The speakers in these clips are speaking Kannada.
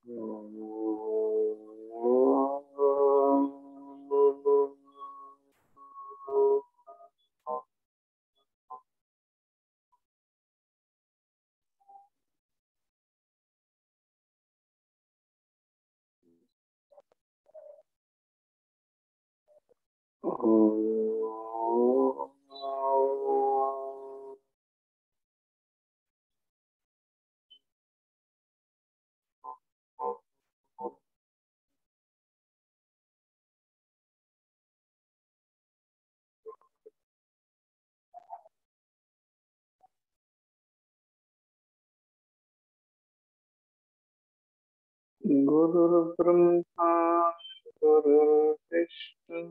गुरुर्ब्रह्मा गुरुर्विष्णु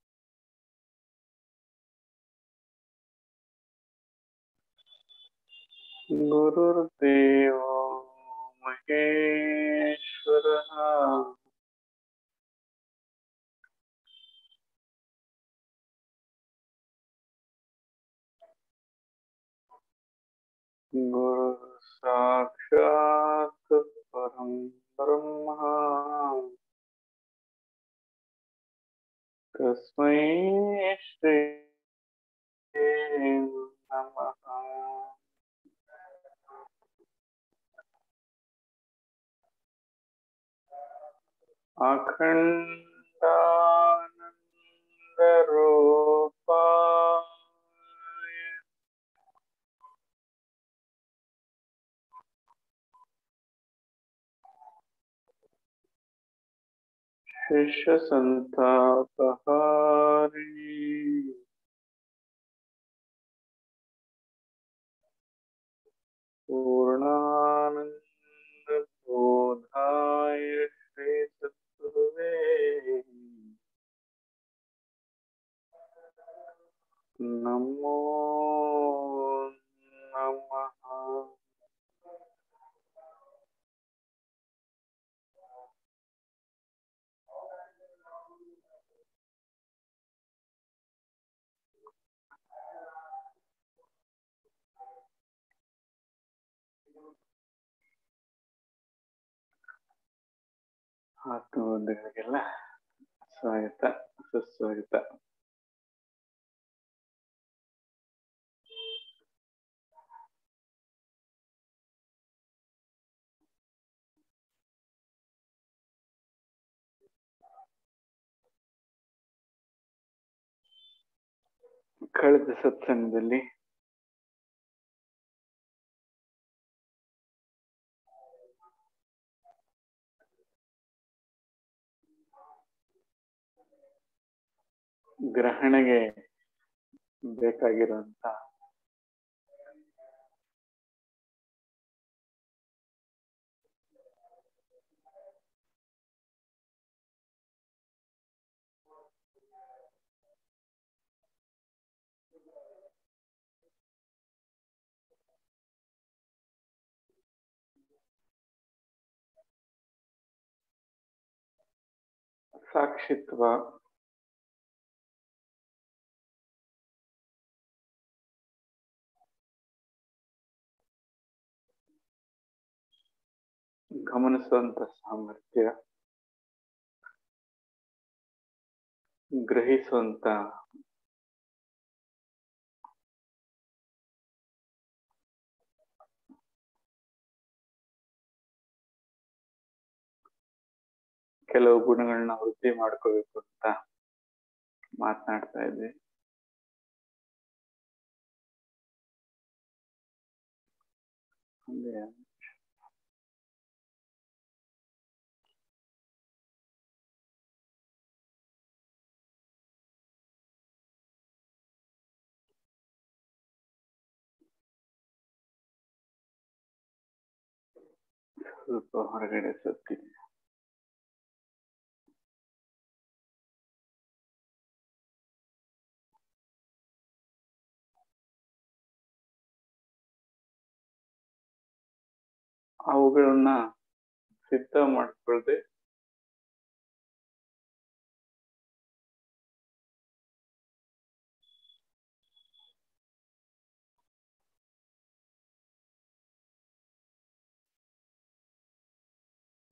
गुरुर्देवो महेश्वरः गुरुः साक्षात् परं ब्रह्म तस्मै श्री नमः अखण्डानन्दरूपाय शिष्यसन्तापहारिणी पूर्णानन्दबोधाय श्रीसद्गुरुवे नमो नमः ಆತ್ಮಬಂಧುಗಳಿಗೆಲ್ಲ ಸ್ವಾಗತ ಸುಸ್ವಾಗತ ಕಳೆದ ಸತ್ಸಂಗದಲ್ಲಿ ಗ್ರಹಣೆಗೆ ಬೇಕಾಗಿರುವಂತ ಸಾಕ್ಷಿತ್ವ ಗಮನಿಸುವಂತ ಸಾಮರ್ಥ್ಯ ಗ್ರಹಿಸುವಂತ ಕೆಲವು ಗುಣಗಳನ್ನ ವೃದ್ಧಿ ಮಾಡ್ಕೋಬೇಕು ಅಂತ ಮಾತನಾಡ್ತಾ ಇದ್ವಿ ಹಂಗೆ ಸ್ವಲ್ಪ ಹೊರಗಡೆ ಸುತ್ತಿ ಅವುಗಳನ್ನ ಸಿದ್ಧ ಮಾಡ್ಕೊಳ್ದೆ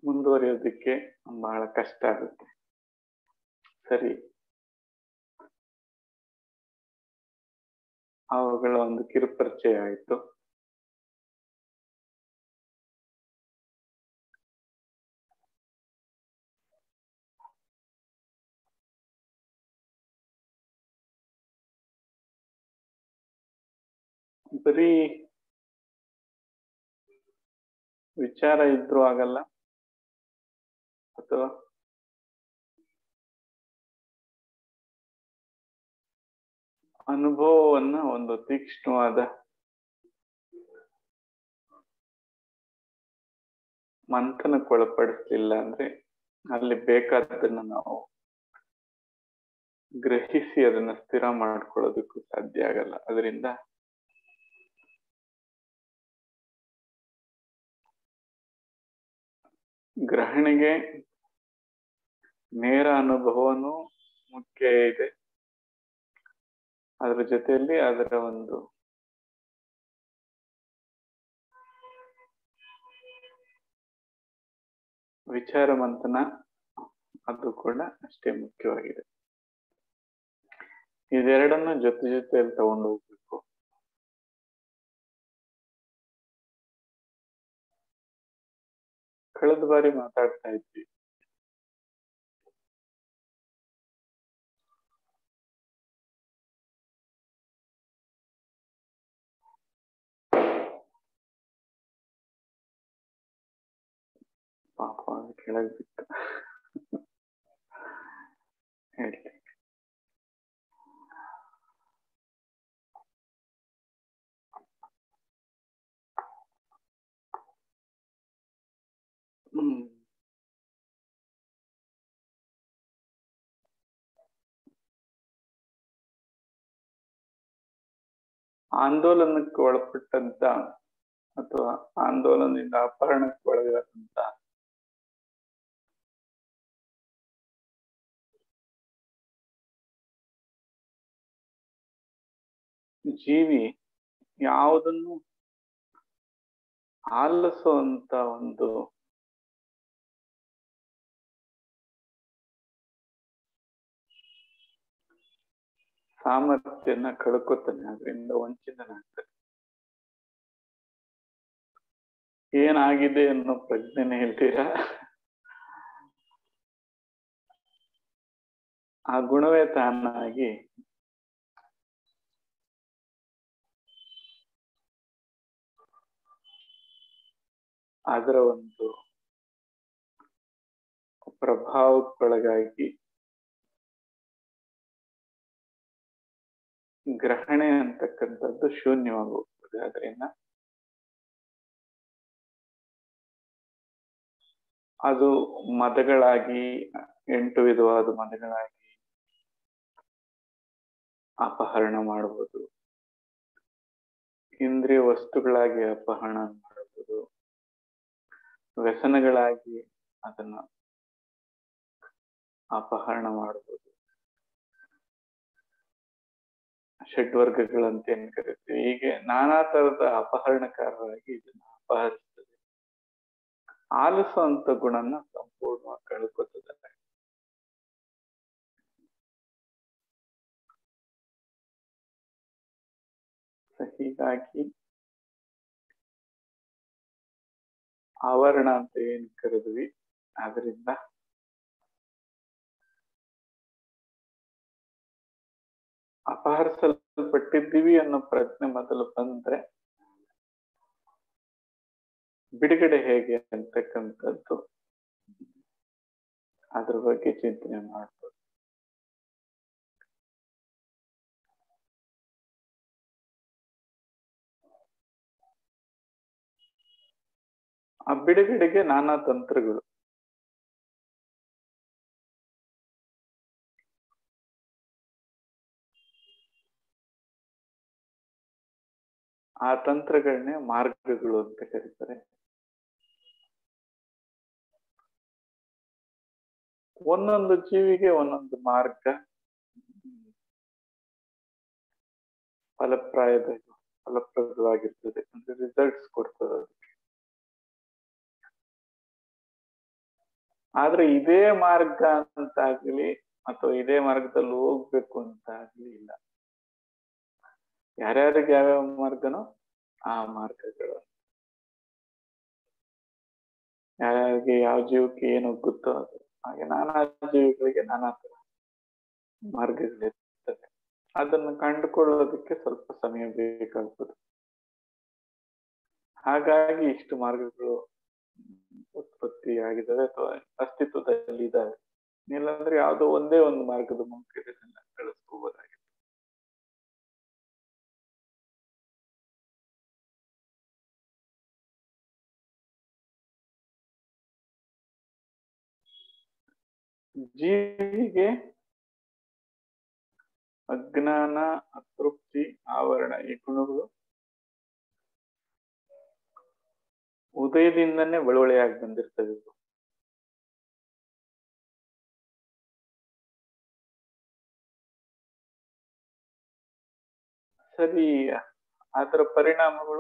ಮುಂದುವರಿಯೋದಕ್ಕೆ ಬಹಳ ಕಷ್ಟ ಆಗುತ್ತೆ ಸರಿ ಅವುಗಳ ಒಂದು ಕಿರುಪರಿಚಯ ಆಯಿತು ಬರೀ ವಿಚಾರ ಇದ್ರೂ ಆಗಲ್ಲ ಅಥವಾ ಅನುಭವವನ್ನ ಒಂದು ತೀಕ್ಷ್ಣವಾದ ಮಂಥನಕ್ಕೊಳಪಡಿಸ್ಲಿಲ್ಲ ಅಂದ್ರೆ ಅಲ್ಲಿ ಬೇಕಾದದನ್ನ ನಾವು ಗ್ರಹಿಸಿ ಅದನ್ನ ಸ್ಥಿರ ಮಾಡ್ಕೊಳ್ಳೋದಕ್ಕೂ ಸಾಧ್ಯ ಆಗಲ್ಲ ಅದರಿಂದ ಗ್ರಹಣೆಗೆ ನೇರ ಅನುಭವನೂ ಮುಖ್ಯ ಇದೆ ಅದರ ಜೊತೆಯಲ್ಲಿ ಅದರ ಒಂದು ವಿಚಾರ ಮಂಥನ ಅದು ಕೂಡ ಅಷ್ಟೇ ಮುಖ್ಯವಾಗಿದೆ ಇದೆರಡನ್ನು ಜೊತೆ ಜೊತೆಯಲ್ಲಿ ತಗೊಂಡು ಹೋಗ್ಬೇಕು ಕಳೆದ ಬಾರಿ ಮಾತಾಡ್ತಾ ಇದ್ವಿ ಪಾಪ ಅದು ಕೆಳಗೆ ಬಿತ್ತು ಹೇಳಿ ಹ್ಮ್ ಆಂದೋಲನಕ್ಕೆ ಒಳಪಟ್ಟಂತ ಅಥವಾ ಆಂದೋಲನದಿಂದ ಅಪಹರಣಕ್ಕೆ ಒಳಗಾದಂತ ಜೀವಿ ಯಾವುದನ್ನು ಆಲಿಸುವಂತ ಒಂದು ಸಾಮರ್ಥ್ಯನ ಕಳ್ಕೊತಾನೆ ಅದರಿಂದ ವಂಚಿತನಾಗ್ತಾನೆ ಏನಾಗಿದೆ ಅನ್ನೋ ಪ್ರಜ್ಞೆನೆ ಹೇಳ್ತೀರಾ ಆ ಗುಣವೇ ತಾನಾಗಿ ಅದರ ಒಂದು ಪ್ರಭಾವಕ್ಕೊಳಗಾಗಿ ಗ್ರಹಣೆ ಅಂತಕ್ಕಂಥದ್ದು ಶೂನ್ಯವಾಗಿ ಹೋಗ್ತದೆ ಅದರಿಂದ ಅದು ಮದಗಳಾಗಿ ಎಂಟು ವಿಧವಾದ ಮದಗಳಾಗಿ ಅಪಹರಣ ಮಾಡಬಹುದು ಇಂದ್ರಿಯ ವಸ್ತುಗಳಾಗಿ ಅಪಹರಣ ಮಾಡಬಹುದು ವ್ಯಸನಗಳಾಗಿ ಅದನ್ನ ಅಪಹರಣ ಮಾಡಬಹುದು ಷಡ್ವರ್ಗಗಳಂತ ಏನ್ ಕರಿತೀವಿ ಹೀಗೆ ನಾನಾ ತರದ ಅಪಹರಣಕಾರರಾಗಿ ಇದನ್ನ ಅಪಹರಿಸ್ತದೆ ಆಲಿಸುವಂತ ಗುಣನ ಸಂಪೂರ್ಣವಾಗಿ ಕಳ್ಕೊತದೆ ಹೀಗಾಗಿ ಆವರಣ ಅಂತ ಏನ್ ಕರೆದ್ವಿ ಅದರಿಂದ ಅಪಹರಿಸಲ್ಪಟ್ಟಿದ್ದೀವಿ ಅನ್ನೋ ಪ್ರಜ್ಞೆ ಮೊದಲು ಬಂದ್ರೆ ಬಿಡುಗಡೆ ಹೇಗೆ ಅಂತಕ್ಕಂಥದ್ದು ಅದ್ರ ಬಗ್ಗೆ ಚಿಂತನೆ ಮಾಡ್ಬೋದು ಆ ಬಿಡುಗಡೆಗೆ ನಾನಾ ತಂತ್ರಗಳು ಆ ತಂತ್ರಗಳನ್ನೇ ಮಾರ್ಗಗಳು ಅಂತ ಕರೀತಾರೆ ಒಂದೊಂದು ಜೀವಿಗೆ ಒಂದೊಂದು ಮಾರ್ಗ ಫಲಪ್ರಾಯದ ಫಲಪ್ರದವಾಗಿರ್ತದೆ ಅಂದ್ರೆ ರಿಸಲ್ಟ್ಸ್ ಕೊಡ್ತದೆ ಅದಕ್ಕೆ ಆದ್ರೆ ಇದೇ ಮಾರ್ಗ ಅಂತಾಗ್ಲಿ ಅಥವಾ ಇದೇ ಮಾರ್ಗದಲ್ಲಿ ಹೋಗ್ಬೇಕು ಅಂತ ಆಗ್ಲಿ ಇಲ್ಲ ಯಾರ್ಯಾರಿಗೆ ಯಾವ್ಯಾವ ಮಾರ್ಗನೋ ಆ ಮಾರ್ಗಗಳು ಯಾರ್ಯಾರಿಗೆ ಯಾವ ಜೀವಕ್ಕೆ ಏನು ಗೊತ್ತೋ ಅದು ಹಾಗೆ ನಾನಾ ಜೀವಿಗಳಿಗೆ ನಾನಾ ತರ ಮಾರ್ಗಗಳಿರ್ತದೆ ಅದನ್ನು ಕಂಡುಕೊಳ್ಳೋದಕ್ಕೆ ಸ್ವಲ್ಪ ಸಮಯ ಬೇಕಾಗ್ತದೆ ಹಾಗಾಗಿ ಇಷ್ಟು ಮಾರ್ಗಗಳು ಉತ್ಪತ್ತಿ ಆಗಿದ್ದಾವೆ ಅಥವಾ ಅಸ್ತಿತ್ವದಲ್ಲಿ ಇದ್ದಾವೆ ಇಲ್ಲಾಂದ್ರೆ ಯಾವುದೋ ಒಂದೇ ಒಂದು ಮಾರ್ಗದ ಮೂಲಕ ಇದನ್ನ ಬೆಳೆಸ್ಕೋಬೋದಾಗಿದೆ ಜೀವಿಗೆ ಅಜ್ಞಾನ ಅತೃಪ್ತಿ ಆವರಣ ಈ ಗುಣಗಳು ಉದಯದಿಂದನೇ ಬಳುವಳಿಯಾಗಿ ಬಂದಿರ್ತವೆ ಇವು ಸರಿ ಅದರ ಪರಿಣಾಮಗಳು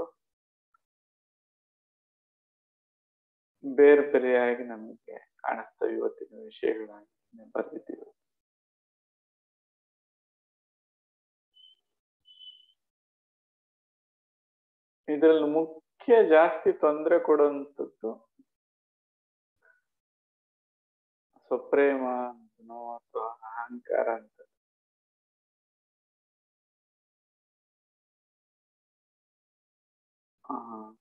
ಬೇರೆ ಬೇರೆಯಾಗಿ ನಮಗೆ ಕಾಣಿಸ್ತವೆ ಇವತ್ತಿನ ವಿಷಯಗಳಾಗಿ ಬರೆದಿದ್ದೀವಿ ಇದರಲ್ಲಿ ಮುಖ್ಯ ಜಾಸ್ತಿ ತೊಂದರೆ ಕೊಡುವಂಥದ್ದು ಸ್ವಪ್ರೇಮ ಅಂತನೋ ಅಥವಾ ಅಹಂಕಾರ ಅಂತ ಆ,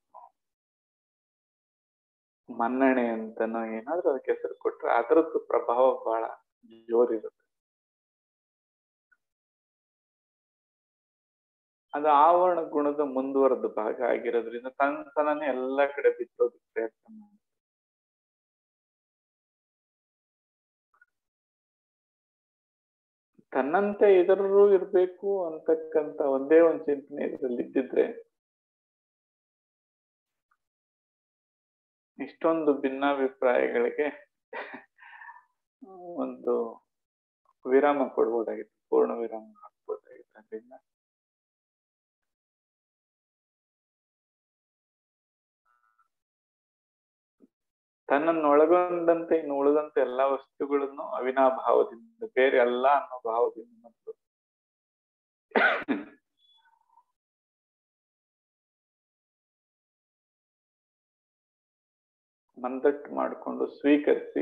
ಮನ್ನಣೆ ಅಂತನೋ ಏನಾದ್ರೂ ಅದಕ್ಕೆ ಹೆಸರು ಕೊಟ್ರೆ ಅದರದ್ದು ಪ್ರಭಾವ ಬಹಳ ಜೋರಿರುತ್ತೆ ಅದು ಆವರಣ ಗುಣದ ಮುಂದುವರೆದ ಭಾಗ ಆಗಿರೋದ್ರಿಂದ ತನ್ನ ತನನೇ ಎಲ್ಲ ಕಡೆ ಬಿತ್ತೋದಕ್ಕೆ ಪ್ರಯತ್ನ ಮಾಡುತ್ತೆ ತನ್ನಂತೆ ಇದರಲ್ಲೂ ಇರ್ಬೇಕು ಅಂತಕ್ಕಂತ ಒಂದೇ ಒಂದು ಚಿಂತನೆ ಇದರಲ್ಲಿ ಇದ್ದಿದ್ರೆ ಇಷ್ಟೊಂದು ಭಿನ್ನಾಭಿಪ್ರಾಯಗಳಿಗೆ ಒಂದು ವಿರಾಮ ಕೊಡ್ಬೋದಾಗಿತ್ತು ಪೂರ್ಣ ವಿರಾಮ ಹಾಕ್ಬೋದಾಗಿತ್ತು ಅದರಿಂದ ತನ್ನನ್ನು ಒಳಗೊಂಡಂತೆ ಇನ್ನು ಉಳಿದಂತೆ ಎಲ್ಲಾ ವಸ್ತುಗಳನ್ನು ಅವಿನಾಭಾವದಿಂದ ಬೇರೆ ಅಲ್ಲ ಅನ್ನೋ ಭಾವದಿಂದ ಮತ್ತು ಮಂದಟ್ಟು ಮಾಡಿಕೊಂಡು ಸ್ವೀಕರಿಸಿ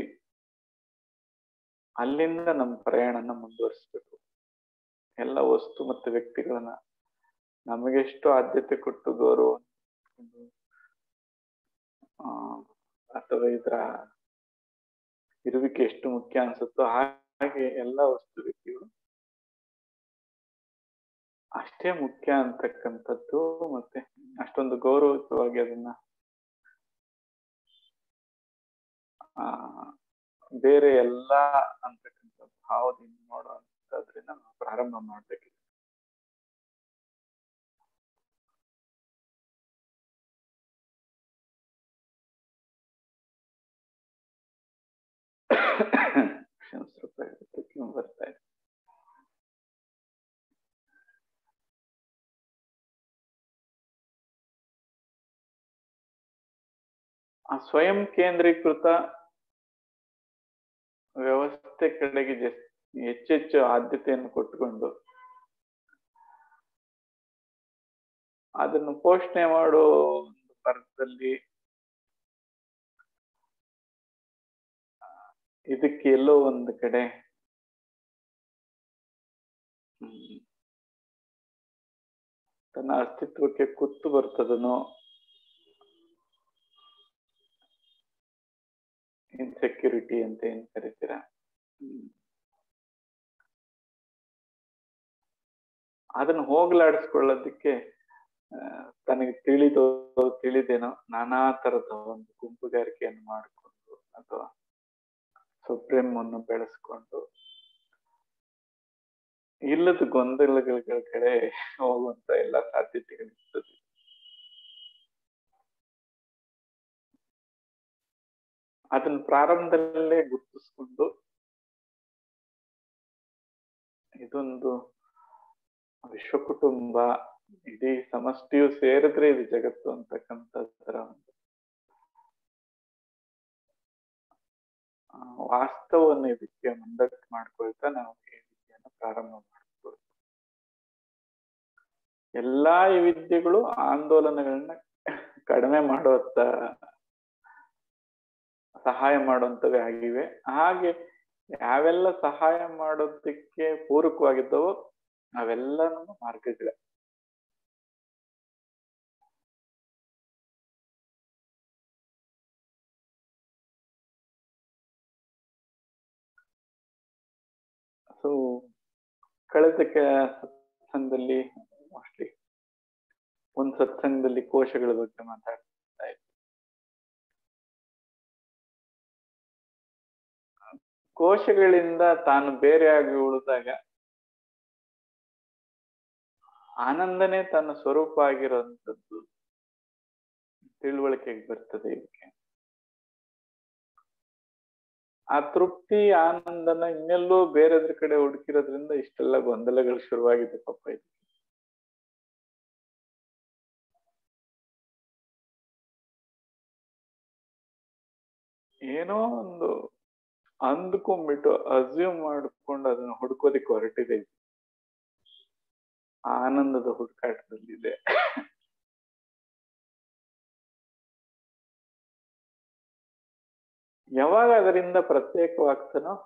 ಅಲ್ಲಿಂದ ನಮ್ಮ ಪ್ರಯಾಣನ ಮುಂದುವರಿಸ್ಬೇಕು ಎಲ್ಲ ವಸ್ತು ಮತ್ತು ವ್ಯಕ್ತಿಗಳನ್ನ ನಮಗೆಷ್ಟು ಆದ್ಯತೆ ಕೊಟ್ಟು ಗೌರವ ಆ ಅಥವಾ ಇದರ ಇರುವಿಕೆ ಎಷ್ಟು ಮುಖ್ಯ ಅನ್ಸುತ್ತೋ ಹಾಗೆ ಎಲ್ಲ ವಸ್ತು ವ್ಯಕ್ತಿಗಳು ಅಷ್ಟೇ ಮುಖ್ಯ ಅಂತಕ್ಕಂಥದ್ದು ಮತ್ತೆ ಅಷ್ಟೊಂದು ಗೌರವಯುತವಾಗಿ ಅದನ್ನ ಆ ಬೇರೆ ಎಲ್ಲ ಅಂತಕ್ಕಂಥ ಭಾವದಿಂದ ನೋಡುವಂತದ್ರಿಂದ ನಾವು ಪ್ರಾರಂಭ ಮಾಡ್ಬೇಕಿದೆ ಸ್ವಲ್ಪ ಕೆಮ್ಮು ಬರ್ತಾ ಇದೆ ಆ ಸ್ವಯಂ ಕೇಂದ್ರೀಕೃತ ವ್ಯವಸ್ಥೆ ಕಡೆಗೆ ಜಸ್ ಹೆಚ್ಚೆಚ್ಚು ಆದ್ಯತೆಯನ್ನು ಕೊಟ್ಟುಕೊಂಡು ಅದನ್ನು ಪೋಷಣೆ ಮಾಡೋ ಒಂದು ಪರದಲ್ಲಿ ಇದಕ್ಕೆ ಎಲ್ಲೋ ಒಂದು ಕಡೆ ಹ್ಮ್, ತನ್ನ ಅಸ್ತಿತ್ವಕ್ಕೆ ಕುತ್ತು ಬರ್ತದನೋ ಇನ್ಸೆಕ್ಯೂರಿಟಿ ಅಂತ ಏನ್ ಕರಿತೀರ ಹ್ಮ್. ಅದನ್ನ ಹೋಗ್ಲಾಡಿಸ್ಕೊಳ್ಳೋದಕ್ಕೆ ಆ, ತನಗೆ ತಿಳಿದೋ ತಿಳಿದೇನೋ ನಾನಾ ತರದ ಒಂದು ಗುಂಪುಗಾರಿಕೆಯನ್ನು ಮಾಡಿಕೊಂಡು ಅಥವಾ ಸುಪ್ರೀಂವನ್ನು ಬೆಳೆಸ್ಕೊಂಡು ಇಲ್ಲದ ಗೊಂದಲಗಳ ಕಡೆ ಹೋಗುವಂತ ಎಲ್ಲ ಸಾಧ್ಯತೆಗಳಿರ್ತದೆ ಅದನ್ನ ಪ್ರಾರಂಭದಲ್ಲೇ ಗುರುತಿಸ್ಕೊಂಡು ಇದೊಂದು ವಿಶ್ವ ಕುಟುಂಬ ಇಡೀ ಸಮಷ್ಟಿಯು ಸೇರಿದ್ರೆ ಇದು ಜಗತ್ತು ಅಂತಕ್ಕಂಥದ್ರ ಒಂದು ಆ, ವಾಸ್ತವವನ್ನು ಇದಕ್ಕೆ ಮುಂದಕ್ಕೆ ಮಾಡ್ಕೊಳ್ತಾ ನಾವು ಈ ವಿದ್ಯೆಯನ್ನು ಪ್ರಾರಂಭ ಮಾಡ್ಕೊಳ್ತೀವಿ ಎಲ್ಲಾ ಈ ವಿದ್ಯೆಗಳು ಆಂದೋಲನಗಳನ್ನ ಕಡಿಮೆ ಮಾಡುವತ್ತ ಸಹಾಯ ಮಾಡುವಂತವೇ ಆಗಿವೆ ಹಾಗೆ ಯಾವೆಲ್ಲ ಸಹಾಯ ಮಾಡೋದಕ್ಕೆ ಪೂರಕವಾಗಿದ್ದವೋ ಅವೆಲ್ಲನೂ ಮಾರ್ಗಗಳೇ ಸೊ ಕಳೆದ ಕೆ- ಸತ್ಸಂಗದಲ್ಲಿ ಮೋಸ್ಟ್ಲಿ ಒಂದ್ ಸತ್ಸಂಗದಲ್ಲಿ ಕೋಶಗಳ ಬಗ್ಗೆ ಮಾತಾಡ್ತಾ ಇದ್ದೆ ಕೋಶಗಳಿಂದ ತಾನು ಬೇರೆಯಾಗಿ ಉಳಿದಾಗ ಆನಂದನೇ ತನ್ನ ಸ್ವರೂಪ ಆಗಿರುವಂತದ್ದು ತಿಳುವಳಿಕೆಗೆ ಬರ್ತದೆ ಇದಕ್ಕೆ ಆ ತೃಪ್ತಿ ಆನಂದನ ಇನ್ನೆಲ್ಲೋ ಬೇರೆದ್ರ ಕಡೆ ಹುಡುಕಿರೋದ್ರಿಂದ ಇಷ್ಟೆಲ್ಲ ಗೊಂದಲಗಳು ಶುರುವಾಗಿದೆ ಪಾಪ ಇದು ಏನೋ ಒಂದು ಅಂದ್ಕೊಂಡ್ಬಿಟ್ಟು ಅಸ್ಯೂಮ್ ಮಾಡ್ಕೊಂಡು ಅದನ್ನ ಹುಡ್ಕೋದಿಕ್ಕೆ ಹೊರಟಿದೆ ಇದು. ಆನಂದದ ಹುಡುಕಾಟದಲ್ಲಿದೆ ಯಾವಾಗ ಅದರಿಂದ ಪ್ರತ್ಯೇಕವಾಗ್ತಾನೋ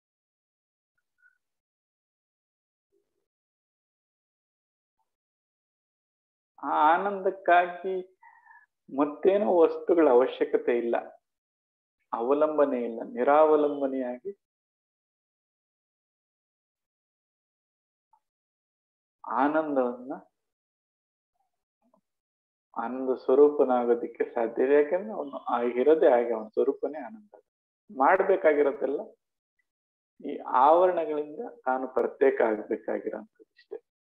ಆ ಆನಂದಕ್ಕಾಗಿ ಮತ್ತೇನೋ ವಸ್ತುಗಳ ಅವಶ್ಯಕತೆ ಇಲ್ಲ ಅವಲಂಬನೆ ಇಲ್ಲ ನಿರಾವಲಂಬನೆಯಾಗಿ ಆನಂದವನ್ನ ಆನಂದ ಸ್ವರೂಪನಾಗೋದಿಕ್ಕೆ ಸಾಧ್ಯ ಇದೆ ಯಾಕಂದ್ರೆ ಅವನು ಆ ಇರೋದೇ ಹಾಗೆ ಅವನ ಸ್ವರೂಪನೇ ಆನಂದ ಮಾಡ್ಬೇಕಾಗಿರೋದೆಲ್ಲ ಈ ಆವರಣಗಳಿಂದ ತಾನು ಪ್ರತ್ಯೇಕ ಆಗ್ಬೇಕಾಗಿರೋಂಥದ್ದು ಇಷ್ಟೇ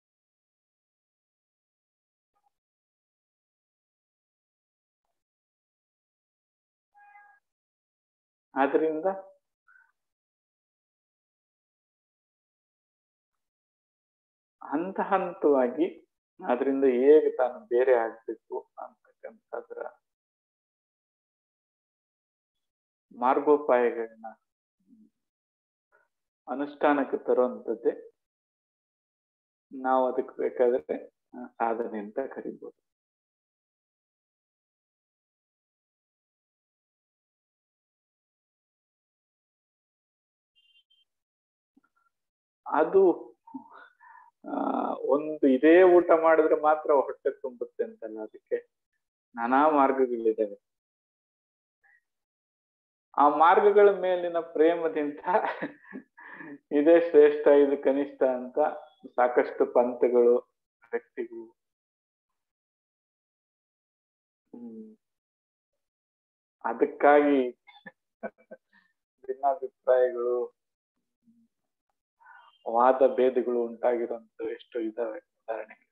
ಆದ್ರಿಂದ ಹಂತ ಹಂತವಾಗಿ ಅದರಿಂದ ಹೇಗೆ ತಾನು ಬೇರೆ ಆಗ್ಬೇಕು ಅಂತಕ್ಕಂಥದ್ರ ಮಾರ್ಗೋಪಾಯಗಳನ್ನ ಅನುಷ್ಠಾನಕ್ಕೆ ತರುವಂಥದ್ದೇ ನಾವು ಅದಕ್ಕೆ ಬೇಕಾದ್ರೆ ಆ, ಸಾಧನೆ ಅಂತ ಕರಿಬೋದು ಅದು ಆ ಒಂದು ಇದೇ ಊಟ ಮಾಡಿದ್ರೆ ಮಾತ್ರ ಹೊಟ್ಟೆ ತುಂಬುತ್ತೆ ಅಂತಲ್ಲ ಅದಕ್ಕೆ ನಾನಾ ಮಾರ್ಗಗಳಿದ್ದಾವೆ ಆ ಮಾರ್ಗಗಳ ಮೇಲಿನ ಪ್ರೇಮದಿಂದ ಇದೇ ಶ್ರೇಷ್ಠ ಇದು ಕನಿಷ್ಠ ಅಂತ ಸಾಕಷ್ಟು ಪಂಥಗಳು ವ್ಯಕ್ತಿಗಳು ಹ್ಮ್ ಅದಕ್ಕಾಗಿ ಭಿನ್ನಾಭಿಪ್ರಾಯಗಳು ವಾದ ಭೇದಗಳು ಉಂಟಾಗಿರುವಂತ ಎಷ್ಟು ಇದಾವೆ ಉದಾಹರಣೆಗಳು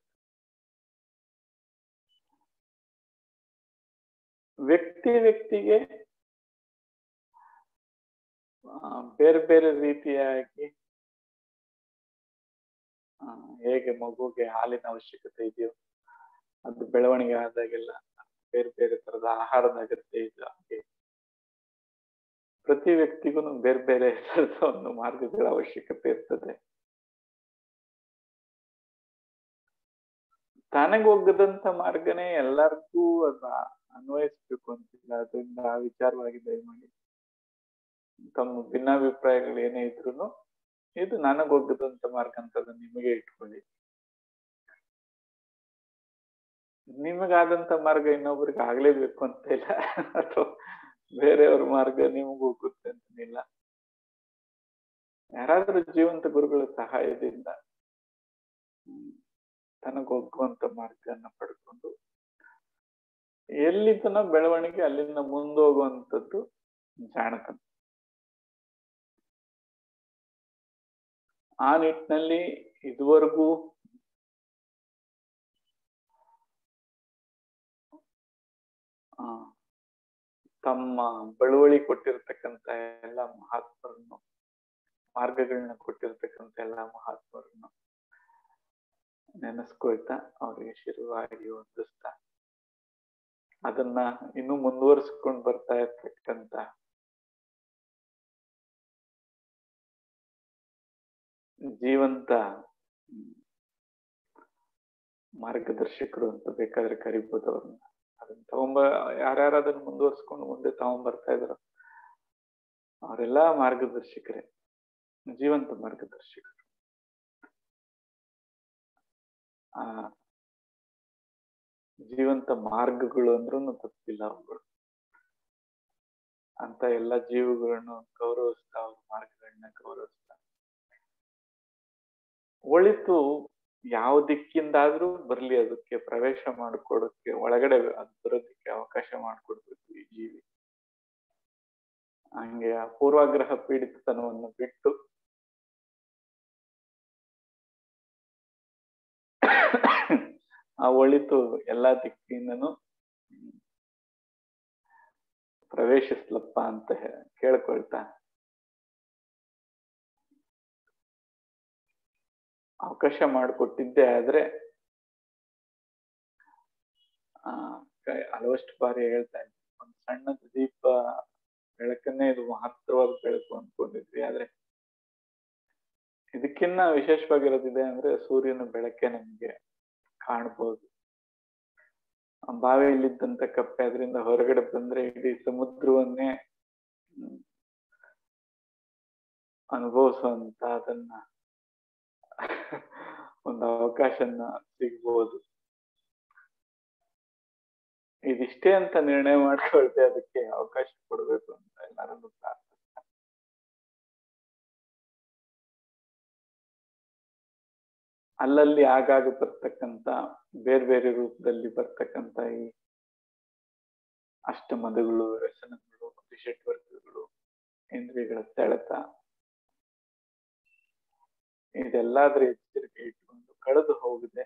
ವ್ಯಕ್ತಿ ವ್ಯಕ್ತಿಗೆ ಆ, ಬೇರೆ ಬೇರೆ ರೀತಿಯಾಗಿ ಆ, ಹೇಗೆ ಮಗುಗೆ ಹಾಲಿನ ಅವಶ್ಯಕತೆ ಇದೆಯೋ ಅದು ಬೆಳವಣಿಗೆ ಆದಾಗೆಲ್ಲ ಬೇರೆ ಬೇರೆ ತರದ ಆಹಾರದ ಅಗತ್ಯ ಇದೆ ಹಾಗೆ ಪ್ರತಿ ವ್ಯಕ್ತಿಗೂ ಬೇರೆ ಬೇರೆ ತರದ ಒಂದು ಮಾರ್ಗಗಳ ಅವಶ್ಯಕತೆ ಇರ್ತದೆ ತನಗೊಗ್ಗದಂತ ಮಾರ್ಗನೇ ಎಲ್ಲರಿಗೂ ಅದ ಅನ್ವಯಿಸ್ಬೇಕು ಅಂತಿಲ್ಲ ಅದರಿಂದ ಆ ವಿಚಾರವಾಗಿ ದಯಮಾಡಿ ತಮ್ಮ ಭಿನ್ನಾಭಿಪ್ರಾಯಗಳು ಏನೇ ಇದ್ರು ಇದು ನನಗೊಗ್ಗದಂತ ಮಾರ್ಗ ಅಂತ ಅದನ್ನ ನಿಮಗೆ ಇಟ್ಕೊಳ್ಳಿ ನಿಮಗಾದಂತ ಮಾರ್ಗ ಇನ್ನೊಬ್ರಿಗೆ ಆಗ್ಲೇಬೇಕು ಅಂತ ಇಲ್ಲ ಅಥವಾ ಬೇರೆಯವ್ರ ಮಾರ್ಗ ನಿಮಗೂ ಹೋಗುತ್ತೆ ಅಂತನಿಲ್ಲ ಯಾರಾದ್ರೂ ಜೀವಂತ ಗುರುಗಳ ಸಹಾಯದಿಂದ ಹ್ಮ್, ತನಗೊಗ್ಗುವಂತ ಮಾರ್ಗನ ಪಡ್ಕೊಂಡು ಎಲ್ಲಿತನ ಬೆಳವಣಿಗೆ ಅಲ್ಲಿಂದ ಮುಂದೋಗುವಂಥದ್ದು ಜಾಣತನ ಆ ನಿಟ್ಟಿನಲ್ಲಿ ಇದುವರೆಗೂ ಆ, ತಮ್ಮ ಬಳುವಳಿ ಕೊಟ್ಟಿರ್ತಕ್ಕಂತ ಎಲ್ಲ ಮಹಾತ್ಮರನ್ನು ಮಾರ್ಗಗಳನ್ನ ಕೊಟ್ಟಿರ್ತಕ್ಕಂತ ಎಲ್ಲ ಮಹಾತ್ಮರನ್ನು ನೆನೆಸ್ಕೊಳ್ತಾ ಅವರಿಗೆ ಶಿರುವಾಗಿ ಹೊಂದಿಸ್ತಾ ಅದನ್ನ ಇನ್ನೂ ಮುಂದುವರಿಸ್ಕೊಂಡು ಬರ್ತಾ ಇರ್ತಕ್ಕಂತ ಜೀವಂತ ಮಾರ್ಗದರ್ಶಕರು ಅಂತ ಬೇಕಾದ್ರೆ ಕರಿಬೋದು ಅವ್ರನ್ನ ಅದನ್ನ ತಗೊಂಬ ಯಾರ್ಯಾರು ಅದನ್ನ ಮುಂದುವರ್ಸ್ಕೊಂಡು ಮುಂದೆ ತಗೊಂಬರ್ತಾ ಇದ್ರು ಅವರೆಲ್ಲ ಮಾರ್ಗದರ್ಶಕರೇ ಜೀವಂತ ಮಾರ್ಗದರ್ಶಕರು ಆ ಜೀವಂತ ಮಾರ್ಗಗಳು ಅಂದ್ರೂ ತಪ್ಪಿಲ್ಲ ಅವುಗಳು ಅಂತ ಎಲ್ಲ ಜೀವಗಳನ್ನು ಗೌರವಿಸ್ತಾ ಅವ್ರ ಮಾರ್ಗಗಳನ್ನ ಗೌರವಿಸ್ತಾ ಒಳಿತು ಯಾವ ದಿಕ್ಕಿಂದಾದ್ರೂ ಬರ್ಲಿ ಅದಕ್ಕೆ ಪ್ರವೇಶ ಮಾಡಿಕೊಡೋಕೆ ಒಳಗಡೆ ಅದು ಬರೋದಕ್ಕೆ ಅವಕಾಶ ಮಾಡಿಕೊಡ್ಬೇಕು ಈ ಜೀವಿ ಹಂಗೆ ಆ ಪೂರ್ವಾಗ್ರಹ ಪೀಡಿತತನವನ್ನು ಬಿಟ್ಟು ಆ ಒಳಿತು ಎಲ್ಲಾ ದಿಕ್ಕಿಂದನು ಪ್ರವೇಶಿಸ್ಲಪ್ಪ ಅಂತ ಕೇಳ್ಕೊಳ್ತಾ ಅವಕಾಶ ಮಾಡಿಕೊಟ್ಟಿದ್ದೆ ಆದ್ರೆ ಆ ಹಲವಷ್ಟು ಬಾರಿ ಹೇಳ್ತಾ ಇದ್ವಿ ಒಂದು ಸಣ್ಣ ದೀಪ ಬೆಳಕನ್ನೇ ಇದು ಮಹತ್ತರವಾದ ಬೆಳಕು ಅನ್ಕೊಂಡಿದ್ವಿ ಆದ್ರೆ ಇದಕ್ಕಿನ್ನ ವಿಶೇಷವಾಗಿರೋದಿದೆ ಅಂದ್ರೆ ಸೂರ್ಯನ ಬೆಳಕೆ ನಮ್ಗೆ ಕಾಣ್ಬೋದು ಬಾವಿಯಲ್ಲಿದ್ದಂತ ಕಪ್ಪೆ ಅದರಿಂದ ಹೊರಗಡೆ ಬಂದ್ರೆ ಇಡೀ ಸಮುದ್ರವನ್ನೇ ಅನುಭವಿಸುವಂತ ಅದನ್ನ ಒಂದು ಅವಕಾಶನ ಸಿಗ್ಬೋದು ಇದಿಷ್ಟೇ ಅಂತ ನಿರ್ಣಯ ಮಾಡ್ಕೊಳ್ತೆ ಅದಕ್ಕೆ ಅವಕಾಶ ಕೊಡ್ಬೇಕು ಅಂತ ಎಲ್ಲರನ್ನು ಪ್ರಾರ್ಥಿಸ್ತಾರೆ ಅಲ್ಲಲ್ಲಿ ಆಗಾಗ ಬರ್ತಕ್ಕಂತ ಬೇರೆ ಬೇರೆ ರೂಪದಲ್ಲಿ ಬರ್ತಕ್ಕಂತ ಈ ಅಷ್ಟಮದಗಳು ವ್ಯಸನಗಳು ಷಟ್ವರ್ಗಗಳು ಇಂದ್ರಿಯಗಳ ಸೆಳೆತ ಇದೆಲ್ಲಾದ್ರೂ ಎಚ್ಚರಿಕೆ ಇಟ್ಕೊಂಡು ಕಳೆದು ಹೋಗಿದೆ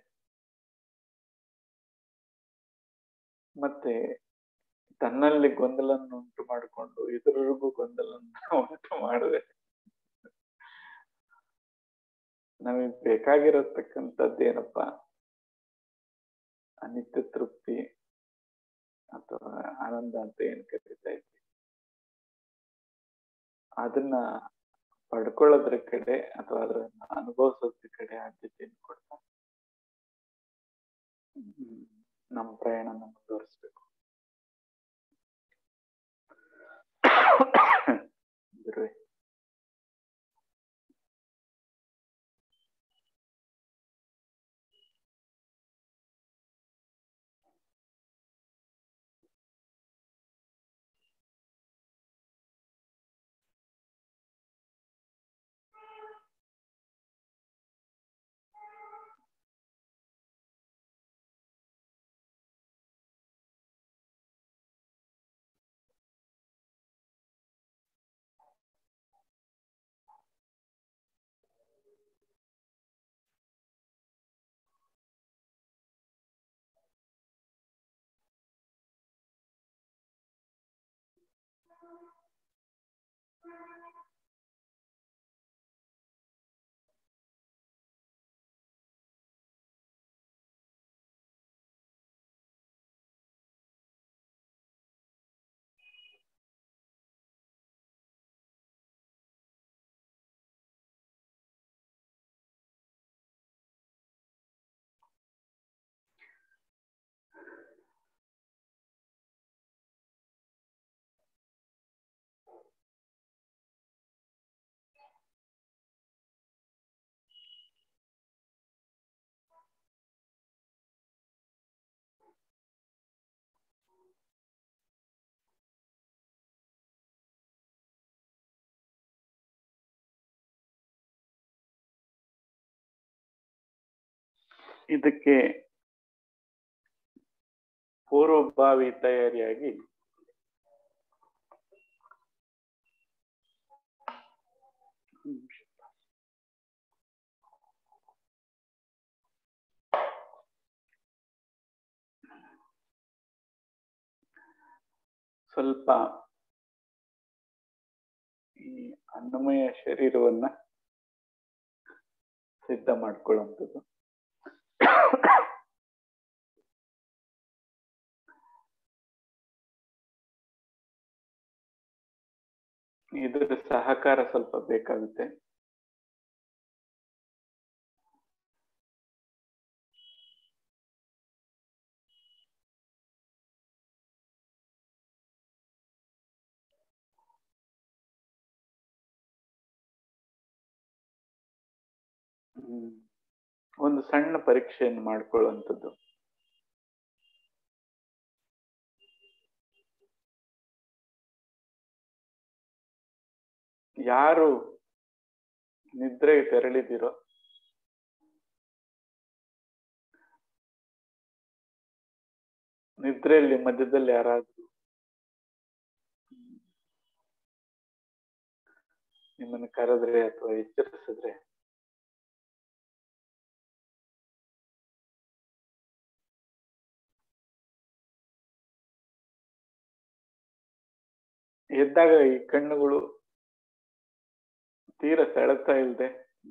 ಮತ್ತೆ ತನ್ನಲ್ಲಿ ಗೊಂದಲನ್ನು ಉಂಟು ಮಾಡಿಕೊಂಡು ಇತರರಿಗೂ ಗೊಂದಲನ್ನು ಉಂಟು ಮಾಡಿದೆ ನಮಗೆ ಬೇಕಾಗಿರತಕ್ಕಂಥದ್ದೇನಪ್ಪ ಅನಿತ್ಯ ತೃಪ್ತಿ ಅಥವಾ ಆನಂದ ಅಂತ ಏನ್ ಕರೀತಾ ಇದ್ವಿ ಅದನ್ನ ಪಡ್ಕೊಳ್ಳೋದ್ರ ಕಡೆ ಅಥವಾ ಅದನ್ನ ಅನುಭವಿಸೋದ್ರ ಕಡೆ ಆದ್ಯತೆಯನ್ನು ಕೊಡ್ತಾ ನಮ್ಮ ಪ್ರಯಾಣನ ಮುಂದುವರಿಸ್ಬೇಕು ಗುರುವೆ ಇದಕ್ಕೆ ಪೂರ್ವಭಾವಿ ತಯಾರಿಯಾಗಿ ಸ್ವಲ್ಪ ಈ ಅನ್ನಮಯ ಶರೀರವನ್ನ ಸಿದ್ಧ ಮಾಡ್ಕೊಳ್ಳುವಂಥದ್ದು ಇದರ ಸಹಕಾರ ಸ್ವಲ್ಪ ಬೇಕಾಗುತ್ತೆ ಹ್ಮ್ ಒಂದು ಸಣ್ಣ ಪರೀಕ್ಷೆಯನ್ನು ಮಾಡ್ಕೊಳ್ಳುವಂಥದ್ದು ಯಾರು ನಿದ್ರೆಗೆ ತೆರಳಿದಿರೋ ನಿದ್ರೆಯಲ್ಲಿ ಮಧ್ಯದಲ್ಲಿ ಯಾರಾದ್ರೂ ನಿಮ್ಮನ್ನು ಕರೆದ್ರೆ ಅಥವಾ ಎಚ್ಚರಿಸಿದ್ರೆ ಎದ್ದಾಗ ಈ ಕಣ್ಣುಗಳು ತೀರ ಸೆಳೆತಾ ಇಲ್ಲದೆ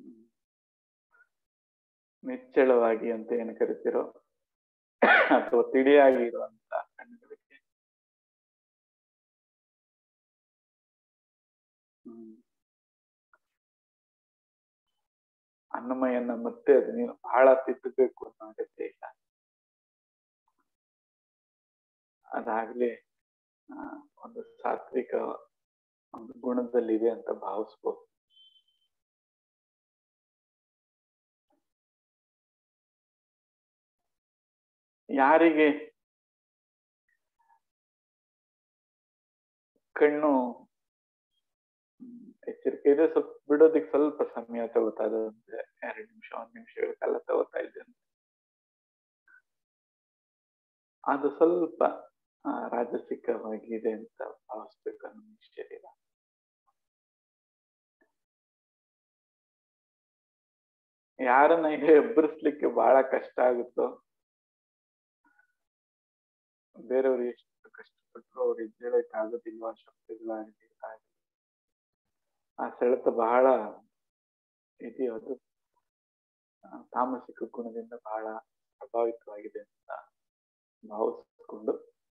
ನಿಚ್ಚಳವಾಗಿ ಅಂತ ಏನು ಕರಿತಿರೋ ಅಥವಾ ತಿಳಿಯಾಗಿ ಇರುವಂತ ಕಣ್ಣುಗಳಿಗೆ ಹ್ಮ್ ಅನ್ನಮಯನ್ನ ಮತ್ತೆ ಅದು ನೀನು ಬಹಳ ತಿದ್ದಬೇಕು ಅನ್ನೋ ಅಗತ್ಯ ಇಲ್ಲ ಅದಾಗ್ಲೇ ಆ, ಒಂದು ಸಾತ್ವಿಕ ಒಂದು ಗುಣದಲ್ಲಿದೆ ಅಂತ ಭಾವಿಸ್ಬೋದು ಯಾರಿಗೆ ಕಣ್ಣು ಹ್ಮ್, ಎಚ್ಚರಿಕೆ ಇದೆ ಸ್ವಲ್ಪ ಬಿಡೋದಿಕ್ ಸ್ವಲ್ಪ ಸಮಯ ತಗೋತಾ ಇದೆ ಅಂದ್ರೆ ಎರಡು ನಿಮಿಷ ಒಂದ್ ನಿಮಿಷಗಳ ಕಾಲ ತಗೋತಾ ಇದೆ ಅಂತ ಅದು ಸ್ವಲ್ಪ ಆ, ರಾಜಸಿಕವಾಗಿದೆ ಅಂತ ಭಾವಿಸ್ಬೇಕು ನಮ್ಮ ಶರೀರ ಯಾರನ್ನ ಈಗ ಎಬ್ಬರಿಸ್ಲಿಕ್ಕೆ ಬಹಳ ಕಷ್ಟ ಆಗುತ್ತೋ ಬೇರೆಯವ್ರು ಎಷ್ಟು ಕಷ್ಟಪಟ್ಟರು ಅವ್ರು ಎದ್ದೇಳಕ್ ಆಗೋದಿಲ್ವ ಶಕ್ತಿಗಳಾಗಲಿ ಆಗಲಿ ಆ ಸೆಳೆತ ಬಹಳ ಇದೆಯೋ ಅದು ಆ, ತಾಮಸಿಕ ಗುಣದಿಂದ ಬಹಳ ಪ್ರಭಾವಿತವಾಗಿದೆ ಅಂತ ಭಾವಿಸ್ಕೊಂಡು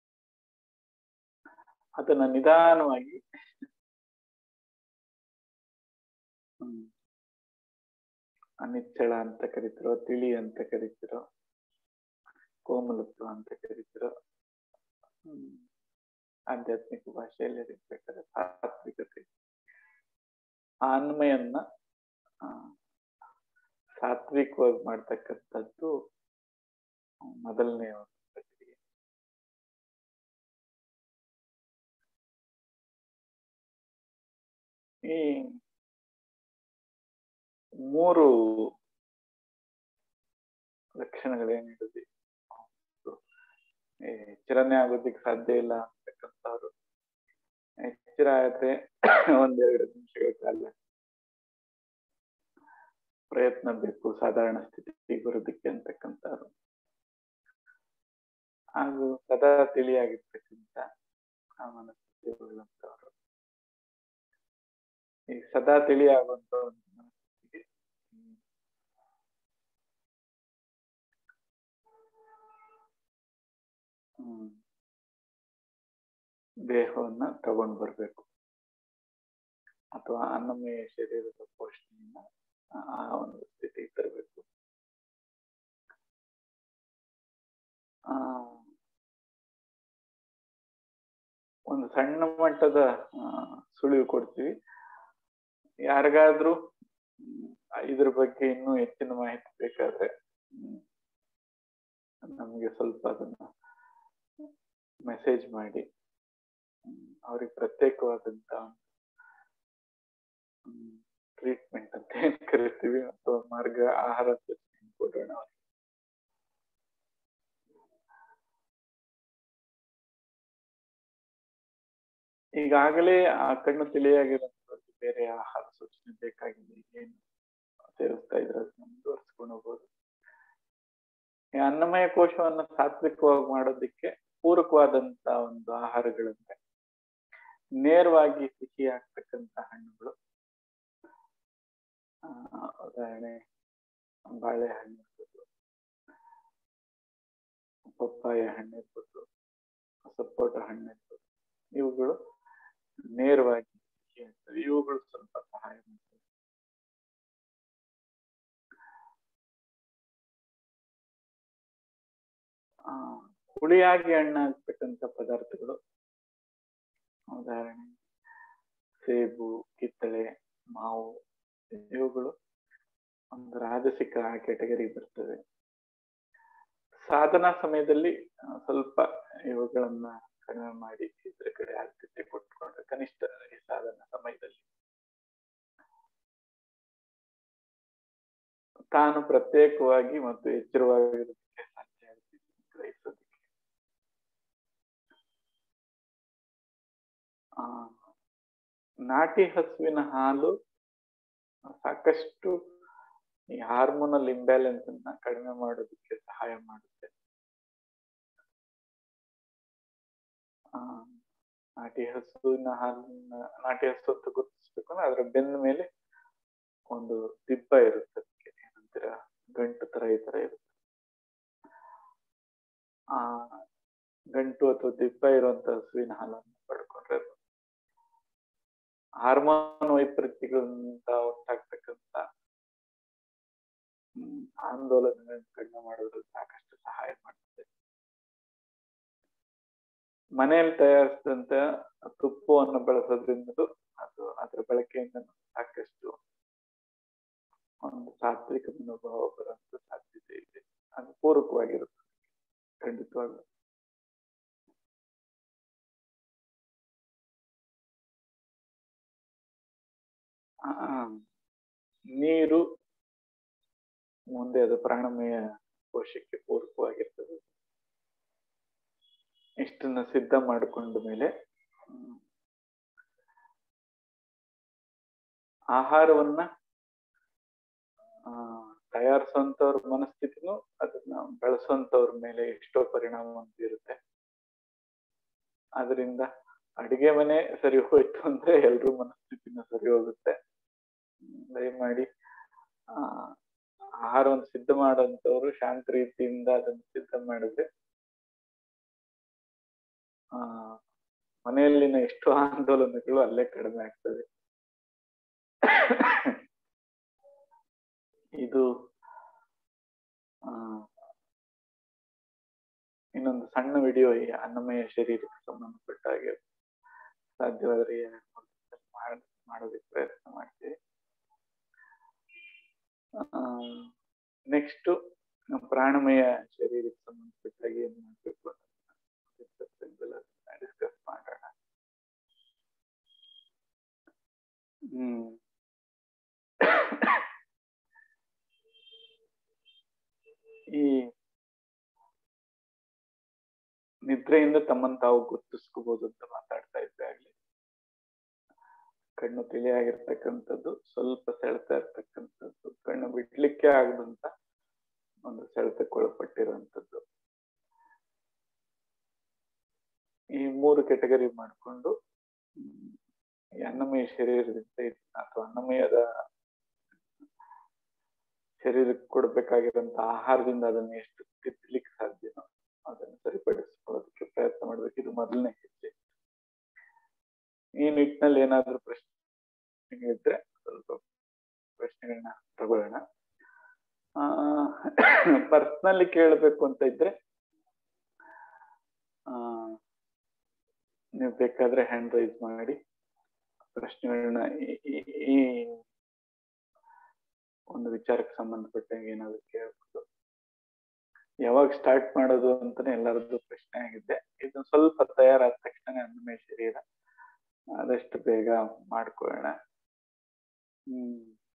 ಅದನ್ನ ನಿಧಾನವಾಗಿ ಹ್ಮ್ ಅನಿಚ್ಚಳ ಅಂತ ಕರಿತಿರೋ ತಿಳಿ ಅಂತ ಕರಿತಿರೋ ಕೋಮಲತ್ವ ಅಂತ ಕರಿತಿರೋ ಹ್ಮ್ ಆಧ್ಯಾತ್ಮಿಕ ಭಾಷೆಯಲ್ಲಿ ಇರ್ಬೇಕಾದ್ರೆ ಸಾತ್ವಿಕತೆ ಆ ಅನ್ಮಯನ್ನ ಆ, ಸಾತ್ವಿಕವಾಗಿ ಮಾಡ್ತಕ್ಕಂಥದ್ದು ಮೊದಲನೇ ಒಂದು ಪ್ರಕ್ರಿಯೆ ಈ ಮೂರು ಲಕ್ಷಣಗಳೇನಿರುತ್ತೆ ಎಚ್ಚರನೇ ಆಗೋದಿಕ್ ಸಾಧ್ಯ ಇಲ್ಲ ಅಂತಕ್ಕಂಥವ್ರು ಎಚ್ಚರ ಆದ್ರೆ ಒಂದೆರಡು ನಿಮಿಷಗಳ ಕಾಲ ಪ್ರಯತ್ನ ಬೇಕು ಸಾಧಾರಣ ಸ್ಥಿತಿಗೆ ಬರೋದಕ್ಕೆ ಅಂತಕ್ಕಂಥವ್ರು ಹಾಗೂ ಸದಾ ತಿಳಿಯಾಗಿರ್ತಕ್ಕಂಥ ಆ ಮನಸ್ಥಿತಿ ಉಳ್ಳಂತವ್ರು ಈ ಸದಾ ತಿಳಿಯಾಗುವಂತ ಒಂದು ಮನಸ್ಥಿತಿಗೆ ಹ್ಮ್, ಹ್ಮ್ ದೇಹವನ್ನ ತಗೊಂಡ್ ಬರ್ಬೇಕು ಅಥವಾ ಅನ್ನಮಯ ಶರೀರದ ಪೋಷಣೆಯನ್ನ ಆ- ಆ ಒಂದು ಸ್ಥಿತಿಗೆ ತರಬೇಕು ಆ ಒಂದು ಸಣ್ಣ ಮಟ್ಟದ ಆ, ಸುಳಿವು ಕೊಡ್ತೀವಿ ಯಾರಿಗಾದ್ರೂ ಹ್ಮ್, ಇದ್ರ ಬಗ್ಗೆ ಇನ್ನೂ ಹೆಚ್ಚಿನ ಮಾಹಿತಿ ಬೇಕಾದ್ರೆ ಹ್ಮ್, ನಮ್ಗೆ ಸ್ವಲ್ಪ ಅದನ್ನ ಮೆಸೇಜ್ ಮಾಡಿ ಹ್ಮ್, ಅವ್ರಿಗೆ ಪ್ರತ್ಯೇಕವಾದಂತ ಟ್ರೀಟ್ಮೆಂಟ್ ಅಂತ ಏನ್ ಕರಿತೀವಿ ಅಥವಾ ಮಾರ್ಗ ಆಹಾರ ಸೂಚನೆ ಕೊಡೋಣ ಅವ್ರಿಗೆ. ಈಗಾಗಲೇ ಆ ಕಣ್ಣು ತಿಳಿಯಾಗಿರೋಂಥವ್ರಿಗೆ ಬೇರೆ ಆಹಾರ ಸೂಚನೆ ಬೇಕಾಗಿದೆ ಏನು ಸೇರಿಸ್ತಾ ಇದ್ರೆ ಅದನ್ನ ಮುಂದುವರ್ಸ್ಕೊಂಡು ಹೋಗ್ಬೋದು ಈ ಅನ್ನಮಯ ಕೋಶವನ್ನ ಸಾತ್ವಿಕವಾಗಿ ಮಾಡೋದಕ್ಕೆ ಪೂರಕವಾದಂತ ಒಂದು ಆಹಾರಗಳಂದ್ರೆ ನೇರವಾಗಿ ಸಿಹಿ ಆಗ್ತಕ್ಕಂತ ಹಣ್ಣುಗಳು ಆ, ಉದಾಹರಣೆ ಬಾಳೆಹಣ್ಣು ಇರ್ಬೋದು ಪಪ್ಪಾಯ ಹಣ್ಣು ಇರ್ಬೋದು ಸಪೋಟ ಹಣ್ಣು ಇರ್ಬೋದು ಇವುಗಳು ನೇರವಾಗಿ ಸಿಹಿ ಆಗ್ತವೆ ಇವುಗಳು ಸ್ವಲ್ಪ ಸಹಾಯ ಮಾಡ್ತವೆ ಆ ಹುಳಿಯಾಗಿ ಹಣ್ಣಾಗ್ತಕ್ಕಂಥ ಪದಾರ್ಥಗಳು ಉದಾಹರಣೆ ಸೇಬು ಕಿತ್ತಳೆ ಮಾವು ಇವುಗಳು ಒಂದು ರಾಜಸಿಕ ಕೆಟಗರಿ ಬರ್ತದೆ ಸಾಧನಾ ಸಮಯದಲ್ಲಿ ಆ, ಸ್ವಲ್ಪ ಇವುಗಳನ್ನ ಕಡಿಮೆ ಮಾಡಿ ಇದ್ರ ಕಡೆ ಆದ್ಯತೆ ಕೊಟ್ಕೊಂಡ್ರೆ ಕನಿಷ್ಠ ಈ ಸಾಧನಾ ಸಮಯದಲ್ಲಿ ತಾನು ಪ್ರತ್ಯೇಕವಾಗಿ ಮತ್ತು ಎಚ್ಚರವಾಗಿರೋದಕ್ಕೆ ಸಾಧ್ಯ ಆಗುತ್ತೆ ಗ್ರಹಿಸೋದಕ್ಕೆ ಆ ನಾಟಿ ಹಸುವಿನ ಹಾಲು ಸಾಕಷ್ಟು ಈ ಹಾರ್ಮೋನಲ್ ಇಂಬ್ಯಾಲೆನ್ಸ್ ಅನ್ನ ಕಡಿಮೆ ಮಾಡೋದಕ್ಕೆ ಸಹಾಯ ಮಾಡುತ್ತೆ ಆ, ನಾಟಿ ಹಸುವಿನ ಹಾಲಿನ ನಾಟಿ ಹಸು ಅಂತ ಗುರುತಿಸ್ಬೇಕು ಅಂದ್ರೆ ಅದರ ಬೆನ್ನ ಮೇಲೆ ಒಂದು ದಿಬ್ಬ ಇರುತ್ತೆ ಅದಕ್ಕೆ ಏನಂತೀರ ಗಂಟು ತರ ಈ ತರ ಇರುತ್ತೆ ಆ ಗಂಟು ಅಥವಾ ದಿಬ್ಬ ಇರುವಂತ ಹಸುವಿನ ಹಾಲನ್ನು ಪಡ್ಕೊಂಡ್ರೆ ಅದು ಹಾರ್ಮೋನ್ ವೈಪರೀತ್ಯಗಳಿಂದ ಉಂಟಾಗ್ತಕ್ಕಂಥ ಹ್ಮ್, ಆಂದೋಲನಗಳನ್ನು ಕಡಿಮೆ ಮಾಡೋದ್ರಲ್ಲಿ ಸಾಕಷ್ಟು ಸಹಾಯ ಮಾಡುತ್ತೆ ಮನೆಯಲ್ಲಿ ತಯಾರಿಸಿದಂತ ತುಪ್ಪವನ್ನು ಬಳಸೋದ್ರಿಂದಲೂ ಅದು ಅದರ ಬಳಕೆಯಿಂದ ಸಾಕಷ್ಟು ಒಂದು ಸಾತ್ವಿಕ ಮನೋಭಾವ ಬರುವಂತ ಸಾಧ್ಯತೆ ಇದೆ ಅದು ಪೂರಕವಾಗಿರುತ್ತೆ ಖಂಡಿತವಾಗ್ಲೂ ಆ, ನೀರು ಮುಂದೆ ಅದು ಪ್ರಾಣಮಯ ಕೋಶಕ್ಕೆ ಪೂರಕವಾಗಿರ್ತದೆ ಇಷ್ಟನ್ನ ಸಿದ್ಧ ಮಾಡಿಕೊಂಡ ಮೇಲೆ ಹ್ಮ್, ಆಹಾರವನ್ನ ಆ, ತಯಾರಿಸುವಂತವ್ರ ಮನಸ್ಥಿತಿನೂ ಅದನ್ನ ಬಳಸುವಂತವ್ರ ಮೇಲೆ ಎಷ್ಟೋ ಪರಿಣಾಮ ಬೀರುತ್ತೆ ಅದರಿಂದ ಅಡಿಗೆ ಮನೆ ಸರಿ ಹೋಯ್ತು ಅಂದ್ರೆ ಎಲ್ರ ಮನಸ್ಥಿತಿನೂ ಸರಿ ಹೋಗುತ್ತೆ ಹ್ಮ್, ದಯಮಾಡಿ ಆ ಆಹಾರವನ್ನು ಸಿದ್ಧ ಮಾಡೋಂಥವ್ರು ಶಾಂತ ರೀತಿಯಿಂದ ಅದನ್ನು ಸಿದ್ಧ ಮಾಡಿದ್ರೆ ಆ ಮನೆಯಲ್ಲಿನ ಎಷ್ಟೋ ಆಂದೋಲನಗಳು ಅಲ್ಲೇ ಕಡಿಮೆ ಆಗ್ತದೆ ಇದು ಆ ಇನ್ನೊಂದು ಸಣ್ಣ ವಿಡಿಯೋ ಈ ಅನ್ನಮಯ ಶರೀರಕ್ಕೆ ಸಂಬಂಧಪಟ್ಟ ಹಾಗೆ ಸಾಧ್ಯವಾದರೆ ಮಾಡ್- ಮಾಡೋದಕ್ಕೆ ಪ್ರಯತ್ನ ಮಾಡ್ತೀವಿ ನೆಕ್ಸ್ಟ್ ಪ್ರಾಣಮಯ ಶರೀರಕ್ಕೆ ಸಂಬಂಧಪಟ್ಟಾಗ ಏನ್ ಮಾಡ್ಬೇಕು ಡಿಸ್ಕಸ್ ಮಾಡೋಣ ಹ್ಮ್ ಈ ನಿದ್ರೆಯಿಂದ ತಮ್ಮನ್ನು ತಾವು ಗುರ್ತಿಸ್ಕೋಬಹುದು ಅಂತ ಮಾತಾಡ್ತಾ ಇದ್ದೆ ಆಗ್ಲಿ ಕಣ್ಣು ತಿಳಿಯಾಗಿರ್ತಕ್ಕಂಥದ್ದು ಸ್ವಲ್ಪ ಸೆಳೆತ ಇರ್ತಕ್ಕಂಥದ್ದು ಕಣ್ಣು ಬಿಡ್ಲಿಕ್ಕೆ ಆಗದಂತ ಒಂದು ಸೆಳೆತಕ್ಕೊಳಪಟ್ಟಿರುವಂಥದ್ದು ಈ ಮೂರು ಕೆಟಗರಿ ಮಾಡಿಕೊಂಡು ಈ ಅನ್ನಮಯ ಶರೀರದಿಂದ ಇದ್- ಅಥವಾ ಅನ್ನಮಯದ ಶರೀರಕ್ಕೆ ಕೊಡ್ಬೇಕಾಗಿರೋಂತ ಆಹಾರದಿಂದ ಅದನ್ನ ಎಷ್ಟು ತಿದ್ದಲಿಕ್ಕೆ ಸಾಧ್ಯನೋ ಅದನ್ನು ಸರಿಪಡಿಸ್ಕೊಳ್ಳೋದಕ್ಕೆ ಪ್ರಯತ್ನ ಮಾಡ್ಬೇಕು ಇದು ಮೊದಲನೇ ಹೆಜ್ಜೆ ಈ ನಿಟ್ಟಿನಲ್ಲಿ ಏನಾದ್ರೂ ಪ್ರಶ್ನೆ ಇದ್ರೆ ಸ್ವಲ್ಪ ಪ್ರಶ್ನೆಗಳನ್ನ ತಗೊಳ್ಳೋಣ ಆ ಪರ್ಸ್ನಲಿ ಕೇಳಬೇಕು ಅಂತ ಇದ್ರೆ ಆ ನೀವು ಬೇಕಾದ್ರೆ ಹ್ಯಾಂಡ್ ರೈಸ್ ಮಾಡಿ ಪ್ರಶ್ನೆಗಳನ್ನ ಈ- ಈ- ಈ ಒಂದು ವಿಚಾರಕ್ಕೆ ಸಂಬಂಧಪಟ್ಟಂಗೆ ಏನಾದ್ರು ಕೇಳ್ಬೋದು ಯಾವಾಗ ಸ್ಟಾರ್ಟ್ ಮಾಡೋದು ಅಂತಾನೆ ಎಲ್ಲರದ್ದು ಪ್ರಶ್ನೆ ಆಗಿದೆ ಇದು ಸ್ವಲ್ಪ ತಯಾರಾದ ತಕ್ಷಣ ಅನ್ನಮಯ ಶರೀರ ಆದಷ್ಟು ಬೇಗ ಮಾಡ್ಕೊಳ್ಳೋಣ ಹ್ಮ್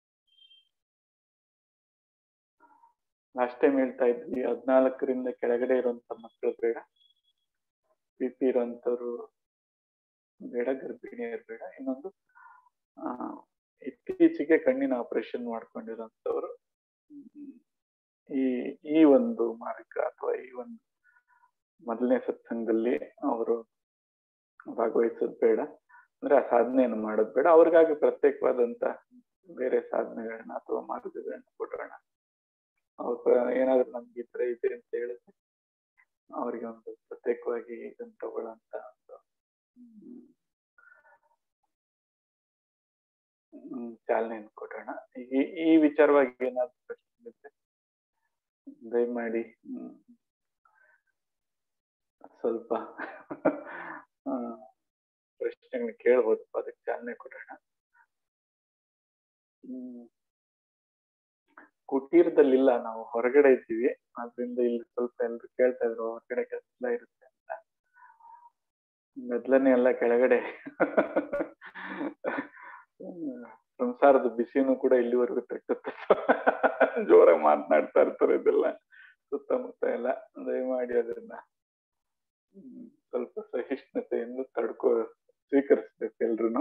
ಲಾಸ್ಟ್ ಟೈಮ್ ಹೇಳ್ತಾ ಇದ್ವಿ ಹದ್ನಾಲ್ಕರಿಂದ ಕೆಳಗಡೆ ಇರುವಂತ ಮಕ್ಕಳು ಬೇಡ ಬಿ ಪಿ ಇರುವಂತವ್ರು ಬೇಡ ಗರ್ಭಿಣಿಯರು ಬೇಡ ಇನ್ನೊಂದು ಆ ಇತ್ತೀಚೆಗೆ ಕಣ್ಣಿನ ಆಪರೇಷನ್ ಮಾಡ್ಕೊಂಡಿರೋಂಥವ್ರು ಹ್ಮ್, ಈ ಈ ಒಂದು ಮಾರ್ಗ ಅಥವಾ ಈ ಒಂದು ಮೊದಲನೇ ಸತ್ಸಂಗದಲ್ಲಿ ಅವರು ಭಾಗವಹಿಸೋದು ಬೇಡ ಅಂದ್ರೆ ಆ ಸಾಧನೆಯನ್ನು ಮಾಡೋದು ಬೇಡ ಅವ್ರಿಗಾಗಿ ಪ್ರತ್ಯೇಕವಾದಂತ ಬೇರೆ ಸಾಧನೆಗಳನ್ನ ಅಥವಾ ಮಾರ್ಗಗಳನ್ನ ಕೊಡೋಣ ಅವ್ರ ಪ್ರ- ಏನಾದ್ರು ನಮ್ಗೆ ಈ ತರ ಇದೆ ಅಂತ ಹೇಳಿದ್ರೆ ಅವ್ರಿಗೆ ಒಂದು ಪ್ರತ್ಯೇಕವಾಗಿ ಇದನ್ನ ತಗೊಳ್ಳೋಂತ ಒಂದು ಹ್ಮ್, ಹ್ಮ್, ಚಾಲನೆಯನ್ನು ಕೊಡೋಣ ಈ ಈ ವಿಚಾರವಾಗಿ ಏನಾದ್ರು ಪ್ರಶ್ನೆ ಇದ್ರೆ ದಯಮಾಡಿ ಹ್ಮ್, ಸ್ವಲ್ಪ ಆ, ಪ್ರಶ್ನೆಗಳನ್ನ ಕೇಳ್ಬೋದು ಅದಕ್ಕೆ ಚಾಲನೆ ಕೊಡೋಣ ಹ್ಮ್ ಕುಟೀರದಲ್ಲಿ ಇಲ್ಲ ನಾವು ಹೊರಗಡೆ ಇದ್ದೀವಿ ಆದ್ರಿಂದ ಇಲ್ಲಿ ಸ್ವಲ್ಪ ಎಲ್ರು ಕೇಳ್ತಾ ಇದ್ರು ಹೊರಗಡೆ ಗದ್ದಲ ಇರುತ್ತೆ ಅಂತ ಗದ್ದಲನೇ ಎಲ್ಲ ಕೆಳಗಡೆ ಹ್ಮ್. ಸಂಸಾರದ ಬಿಸಿನೂ ಕೂಡ ಇಲ್ಲಿವರೆಗೂ ತಟ್ಟುತ್ತೆ ಜೋರಾಗಿ ಮಾತನಾಡ್ತಾ ಇರ್ತಾರೆ ಇದೆಲ್ಲ ಸುತ್ತಮುತ್ತ ಎಲ್ಲ ದಯಮಾಡಿ ಅದನ್ನ ಹ್ಮ್, ಸ್ವಲ್ಪ ಸಹಿಷ್ಣುತೆಯಿಂದ ತಡ್ಕೋ ಸ್ವೀಕರಿಸ್ಬೇಕು ಎಲ್ರುನು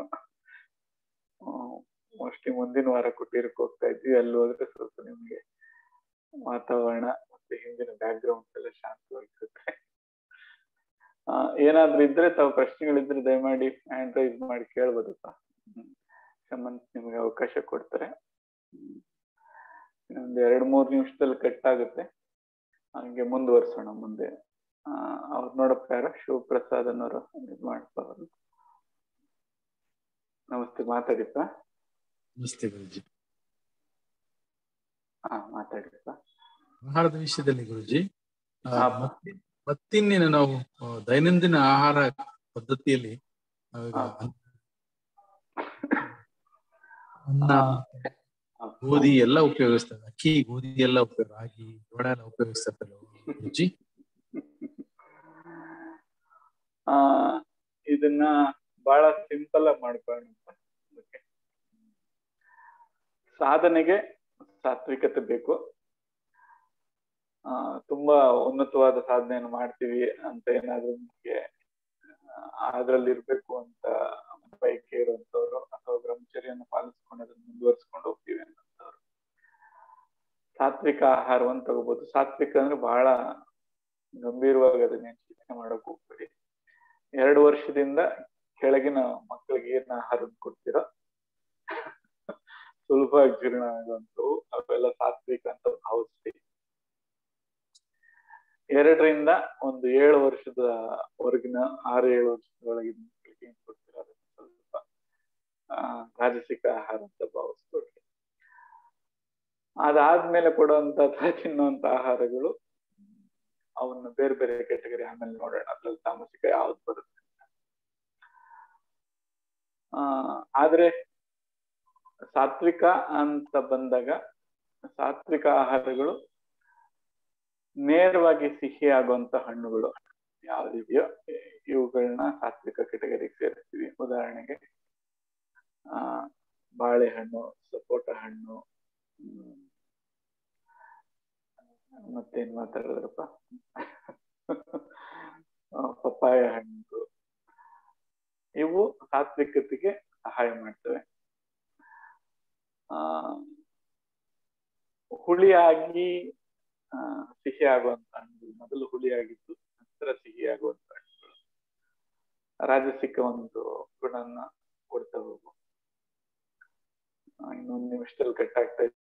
ಮೋಸ್ಟ್ಲಿ ಮುಂದಿನ ವಾರ ಕುಟೀರಕ್ಕೆ ಹೋಗ್ತಾ ಇದ್ವಿ ಅಲ್ಲಿ ಹೋದ್ರೆ ಸ್ವಲ್ಪ ನಿಮ್ಗೆ ವಾತಾವರಣ ಮತ್ತೆ ಹಿಂದಿನ ಬ್ಯಾಕ್ ಗ್ರೌಂಡ್ ಎಲ್ಲ ಶಾಂತವಾಗಿರುತ್ತೆ ಆ, ಏನಾದ್ರೂ ಇದ್ರೆ ತಾವು ಪ್ರಶ್ನೆಗಳಿದ್ರೆ ದಯಮಾಡಿ ಹ್ಯಾಂಡ್ ರೈಸ್ ಮಾಡಿ ಕೇಳ್ಬೋದಪ್ಪ ಹ್ಮ್. ಶಮಂತ್ ನಿಮ್ಗೆ ಅವಕಾಶ ಕೊಡ್ತಾರೆ ಹ್ಮ್. ಇನ್ನೊಂದ್ ಎರಡ್ ಮೂರ್ ನಿಮಿಷದಲ್ಲಿ ಕಟ್ ಆಗುತ್ತೆ ಹಂಗೆ ಮುಂದುವರ್ಸೋಣ ಮುಂದೆ ಆ ಅವ್ರು ನೋಡಪ್ಪ ಯಾರು ಶಿವಪ್ರಸಾದ್ ಅನ್ನೋರು ಇದ್ ಮಾಡಪ್ಪ ಅವರು ನಮಸ್ತೆ ಮಾತಾಡಿಪ್ಪ ನಮಸ್ತೆ ಗುರುಜಿ ಹಾ ಮಾತಾಡಿಪ್ಪ ಆಹಾರದ ವಿಷಯದಲ್ಲಿ ಗುರುಜಿ ಆ, ಹಾ. ಮತ್ತೆ- ಮತ್ತಿನ್ನೇನು ನಾವು ಆ, ದೈನಂದಿನ ಆಹಾರ ಪದ್ಧತಿಯಲ್ಲಿ ನಾವೀಗ ಹಾ. ಅನ್ನ ಹಾ. ಗೋಧಿ ಎಲ್ಲ ಉಪಯೋಗಿಸ್ತೇವೆ ಅಕ್ಕಿ ಗೋಧಿ ಎಲ್ಲ ಉಪಯೋಗ ರಾಗಿ ಜೋಳ ಎಲ್ಲ ಉಪಯೋಗಿಸ್ತಾರೆ ಗುರುಜಿ ಆ ಇದನ್ನ ಬಹಳ ಸಿಂಪಲ್ ಆಗಿ ಮಾಡ್ಕೊಳ್ಳೋಣ ಅದಕ್ಕೆ. ಸಾಧನೆಗೆ ಸಾತ್ವಿಕತೆ ಬೇಕು ಆ ತುಂಬಾ ಉನ್ನತವಾದ ಸಾಧನೆಯನ್ನು ಮಾಡ್ತೀವಿ ಅಂತ ಏನಾದ್ರೂ ನಿಮ್ಗೆ ಅದ್ರಲ್ಲಿ ಇರ್ಬೇಕು ಅಂತ ಬಯಕೆ ಇರುವಂತವ್ರು ಅಥವಾ ಬ್ರಹ್ಮಚರ್ಯವನ್ನು ಪಾಲಿಸ್ಕೊಂಡು ಅದನ್ನ ಮುಂದುವರಿಸ್ಕೊಂಡು ಹೋಗ್ತೀವಿ ಅನ್ನೋಂಥವ್ರು ಸಾತ್ವಿಕ ಆಹಾರವನ್ನು ತಗೋಬಹುದು ಸಾತ್ವಿಕ ಅಂದ್ರೆ ಬಹಳ ಗಂಭೀರವಾಗಿ ಅದನ್ನ ಚಿಂತನೆ ಮಾಡಕ್ ಹೋಗ್ಬೇಡಿ ಎರಡು ವರ್ಷದಿಂದ ಕೆಳಗಿನ ಮಕ್ಕಳಿಗೆ ಏನ್ ಆಹಾರ ಕೊಡ್ತೀರೋ ಸುಲಭವಾಗಿ ಜೀರ್ಣ ಆಗುವಂಥವು ಅವೆಲ್ಲ ಸಾತ್ವಿಕ ಅಂತ ಭಾವಿಸ್ತೀವಿ ಎರಡರಿಂದ ಒಂದು ಏಳು ವರ್ಷದ ಹೊರಗಿನ ಆರು ಏಳು ವರ್ಷದ ಒಳಗಿನ ಮಕ್ಕಳಿಗೆ ಏನ್ ಕೊಡ್ತೀರೋ ಅದನ್ನ ಸ್ವಲ್ಪ ಆ ರಾಜಸಿಕ ಆಹಾರ ಅಂತ ಭಾವಿಸ್ಕೊಳ್ರಿ ಅದಾದ್ಮೇಲೆ ಕೊಡುವಂತ ಅಥವಾ ತಿನ್ನುವಂತ ಆಹಾರಗಳು ಅವನ್ನ ಬೇರೆ ಬೇರೆ ಕೆಟಗರಿ ಆಮೇಲೆ ನೋಡೋಣ ಅದ್ರಲ್ಲಿ ತಾಮಸಿಕ ಯಾವ್ದು ಬರುತ್ತೆ ಅಂತ. ಆ ಆದ್ರೆ ಸಾತ್ವಿಕ ಅಂತ ಬಂದಾಗ ಸಾತ್ವಿಕ ಆಹಾರಗಳು ನೇರವಾಗಿ ಸಿಹಿ ಆಗುವಂತ ಹಣ್ಣುಗಳು ಯಾವ್ದಿದೆಯೋ ಇವುಗಳನ್ನ ಸಾತ್ವಿಕ ಕೆಟಗರಿಗೆ ಸೇರಿಸ್ತೀವಿ ಉದಾಹರಣೆಗೆ ಆ ಬಾಳೆಹಣ್ಣು ಸಪೋಟ ಹಣ್ಣು ಹ್ಮ್, ಮತ್ತೇನ್ ಮಾತಾಡಿದ್ರಪ್ಪ ಆ, ಪಪ್ಪಾಯ ಹಣ್ಣು ಇವು ಸಾತ್ವಿಕತೆಗೆ ಸಹಾಯ ಮಾಡ್ತವೆ ಆ ಹುಳಿಯಾಗಿ ಆ, ಸಿಹಿ ಆಗುವಂತ ಹಣ್ಣುಗಳು ಮೊದಲು ಹುಳಿಯಾಗಿದ್ದು ನಂತರ ಸಿಹಿ ಆಗುವಂತ ಹಣ್ಣುಗಳು ರಾಜಸಿಕ ಒಂದು ಗುಣನ ಕೊಡ್ತಾ ಹೋಗು ಆ, ಇನ್ನೊಂದು ನಿಮಿಷದಲ್ಲಿ ಕಟ್ ಆಗ್ತಾ